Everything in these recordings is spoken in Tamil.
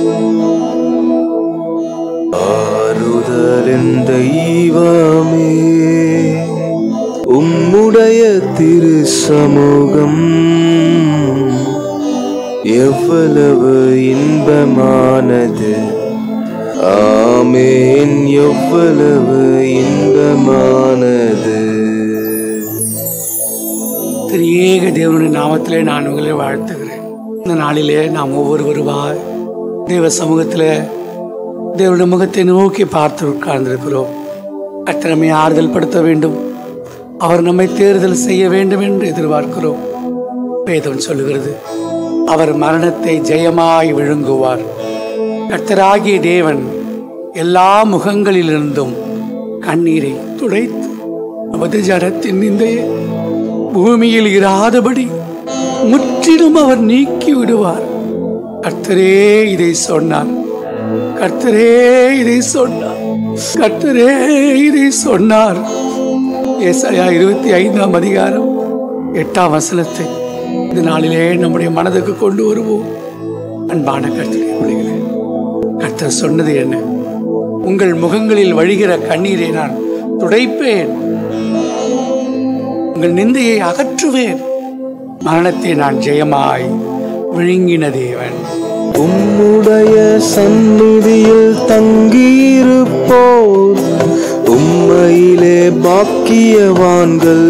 ஆறுதலின் தெய்வமே உம்முடைய திரு சமூகம் எவ்வளவு இன்பமானது ஆமேன் எவ்வளவு இன்பமானது திரியேக தேவனுடைய நாமத்திலே நான் உங்களை வாழ்த்துகிறேன் இந்த நாளிலே நாம் ஒவ்வொருவருமாய் தேவ சமூகத்திலே தேவனுடைய முகத்தை நோக்கி பார்த்து உட்கார்ந்திருக்கிறோம் கர்த்தர் நம்மை ஆறுதல் படுத்த வேண்டும் அவர் நம்மை தேர்தல் செய்ய வேண்டும் என்று எதிர்பார்க்கிறோம் வேதம் சொல்லுகிறது அவர் மரணத்தை ஜெயமாய் விழுங்குவார் கர்த்தராகிய தேவன் எல்லா முகங்களிலிருந்தும் கண்ணீரை துடைத்து நமது ஜடத்தின் நிந்தையை பூமியில் இராதபடி முற்றிலும் அவர் நீக்கி விடுவார் கர்த்தரே இதை சொன்னார் கர்த்தரே இதை சொன்னார் கர்த்தரே இதை சொன்னார் ஏசாயா இருபத்தி ஐந்தாம் அதிகாரம் எட்டாம் வசனத்தை இந்த நாளிலே நம்முடைய மனதுக்கு கொண்டு வருவோம் அன்பான கர்த்தரே பிள்ளைகளே கர்த்தர் சொன்னது என்ன உங்கள் முகங்களில் வழிகிற கண்ணீரை நான் துடைப்பேன் உங்கள் நிந்தையை அகற்றுவேன் மரணத்தை நான் ஜெயமாய் விழுங்கின தேவன் உம்முடைய சந்நிதியில் தங்கியிருப்போர் உம்மையிலே பாக்கியவான்கள்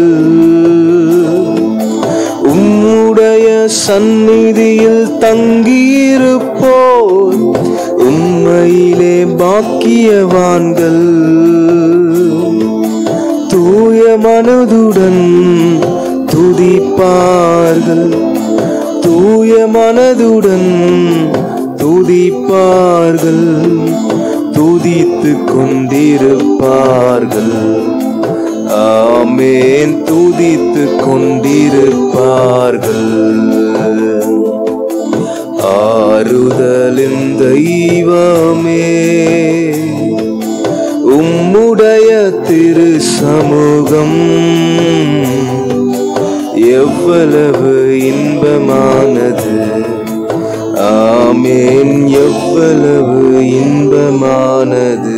உம்முடைய சந்நிதியில் தங்கியிருப்போர் உம்மையிலே பாக்கியவான்கள் தூய மனதுடன் துதிப்பார்கள் தூய மனதுடன் துதிப்பார்கள் துதித்து கொண்டிருப்பார்கள் ஆமேன் துதித்து கொண்டிருப்பார்கள் ஆறுதலின் தெய்வமே உம்முடைய திரு சமூகம் எவ்வளவு இன்பமானது ஆமேன் எவ்வளவு இன்பமானது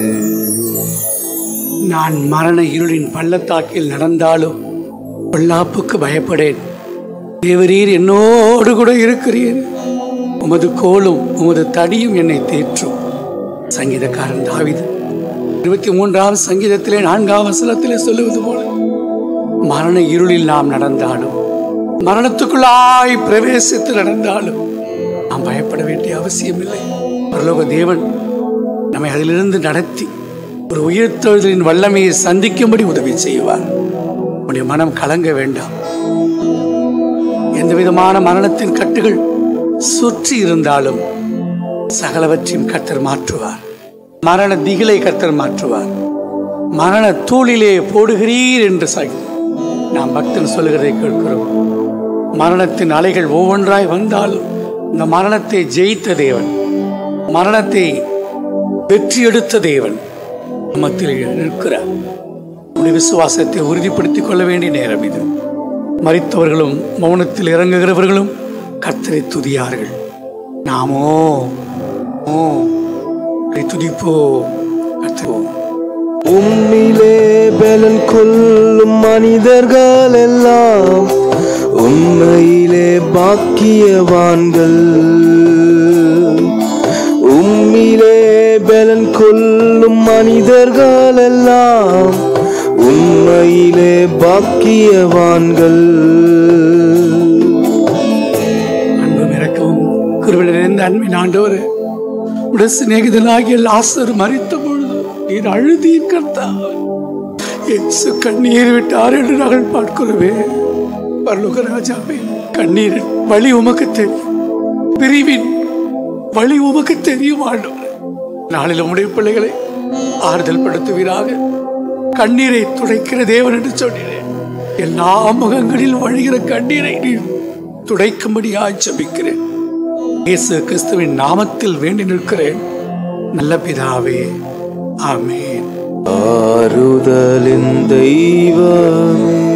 நான் மரண இருளின் பள்ளத்தாக்கில் நடந்தாலும் பொல்லாப்புக்கு பயப்படேன் தேவரீர் என்னோடு கூட இருக்கிறீர் உமது கோலும் உமது தடியும் என்னை தேற்றும் சங்கீதக்காரன் தாவிது இருபத்தி மூன்றாம் சங்கீதத்திலே நான்காம் வசனத்திலே சொல்லுவது போல மரண இருளில் நாம் நடந்தாலும் மரணத்துக்குள்ளாய் பிரவேசித்து நடந்தாலும் நாம் பயப்பட வேண்டிய அவசியமில்லை பரலோக தேவன் நம்மை அதிலிருந்து நடத்தி ஒரு உயிர்த்தெழுதலின் வல்லமையை சந்திக்கும்படி உதவி செய்வார் உடைய மனம் கலங்க வேண்டாம் எந்த விதமான மரணத்தின் கட்டுகள் சுற்றி இருந்தாலும் சகலவற்றையும் கர்த்தர் மாற்றுவார் மரண திகிலை கர்த்தர் மாற்றுவார் மரண தூளிலே போடுகிறீர் என்று சொல்லி நாம் பக்தன் சொல்லுகிறதை கேட்கிறோம் மரணத்தின் அலைகள் ஒவ்வொன்றாய் வந்தாலும் இந்த மரணத்தை ஜெயித்த தேவன் மரணத்தை வெற்றி எடுத்த தேவன் மத்தியில் நிற்கிறார் உடைய விசுவாசத்தை உறுதிப்படுத்திக் கொள்ள வேண்டிய நேரம் இது மறித்தவர்களும் மௌனத்தில் இறங்குகிறவர்களும் கர்த்தரை துதியார்கள் நாமோ ஓ அவரை துதிப்போ கர்த்தரோ உம்மிலே பலன் கொள்ளும் மனிதர்கள் எல்லாம் உண்மையிலே பாக்கியவான்கள் உம்மிலே பலன் கொள்ளும் மனிதர்கள் எல்லாம் உண்மையிலே பாக்கியவான்கள் அன்பும் இறக்கவும் குருவில் நிறைந்த அன்பின் ஆண்டவர் உடைய சிநேகிதனாகிய லாசர் மறித்த பொழுது நீர் அழுதீர் கர்த்தா இயேசு கண்ணீர் விட்டார் என்று நாங்கள் பார்க்கிறோமே பரலோக ராஜாவே கண்ணீர் வழி உமக்கு தெரியும் பிரிவின் வழி உமக்கு தெரியும் ஆண்டவர் நாளில் உம்முடைய பிள்ளைகளை ஆறுதல் படுத்துவீராக கண்ணீரை துடைக்கிற தேவன் என்று சொன்னேன் எல்லா முகங்களில் வழிகிற கண்ணீரை நீ துடைக்கும்படியாய் ஜெபிக்கிறேன் இயேசு கிறிஸ்துவின் நாமத்தில் வேண்டி நிற்கிறேன் நல்ல பிதாவே ஆமென் ஆறுதலின் தெய்வமே